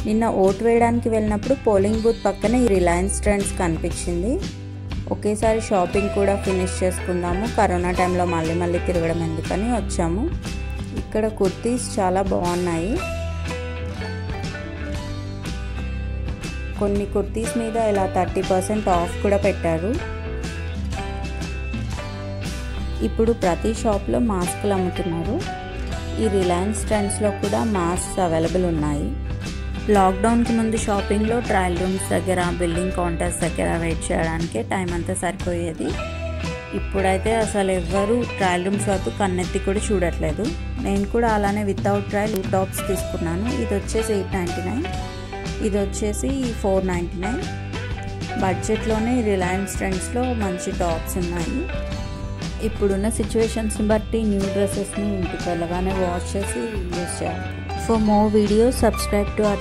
నిన్న ఓటు వేయడానికి వెళ్ళినప్పుడు పోలింగ్ బూత్ పక్కన ఈ రిలయన్స్ ట్రెండ్స్ కనిపించింది ఒకేసారి షాపింగ్ కూడా ఫినిష్ చేసుకుందాము కరోనా టైంలో మళ్ళీ మళ్ళీ తిరగడం ఎందుకని వచ్చాము ఇక్కడ కుర్తీస్ చాలా బాగున్నాయి కొన్ని కుర్తీస్ మీద ఇలా థర్టీ పర్సెంట్ ఆఫ్ కూడా పెట్టారు ఇప్పుడు ప్రతి షాప్లో మాస్కులు అమ్ముతున్నారు ఈ రిలయన్స్ ట్రెండ్స్లో కూడా మాస్క్స్ అవైలబుల్ ఉన్నాయి లాక్డౌన్కి ముందు షాపింగ్లో ట్రయల్ రూమ్స్ దగ్గర బిల్డింగ్ కౌంటర్స్ దగ్గర వెయిట్ చేయడానికే టైం అంతా సరిపోయేది ఇప్పుడైతే అసలు ఎవ్వరు ట్రయల్ రూమ్స్ వరకు కన్నెత్తి కూడా చూడట్లేదు నేను కూడా అలానే వితౌట్ ట్రయల్ టూ టాప్స్ తీసుకున్నాను ఇది వచ్చేసి ఎయిట్ నైంటీ నైన్ ఇది వచ్చేసి ఫోర్ నైంటీ నైన్ బడ్జెట్లోనే రిలయన్స్ ట్రెండ్స్లో మంచి టాప్స్ ఉన్నాయి ఇప్పుడున్న సిచ్యువేషన్స్ని బట్టి న్యూ డ్రెస్సెస్ని ఇంటికి వెళ్ళగానే వాష్ చేసి యూజ్ చేయాలి for more videos subscribe to hour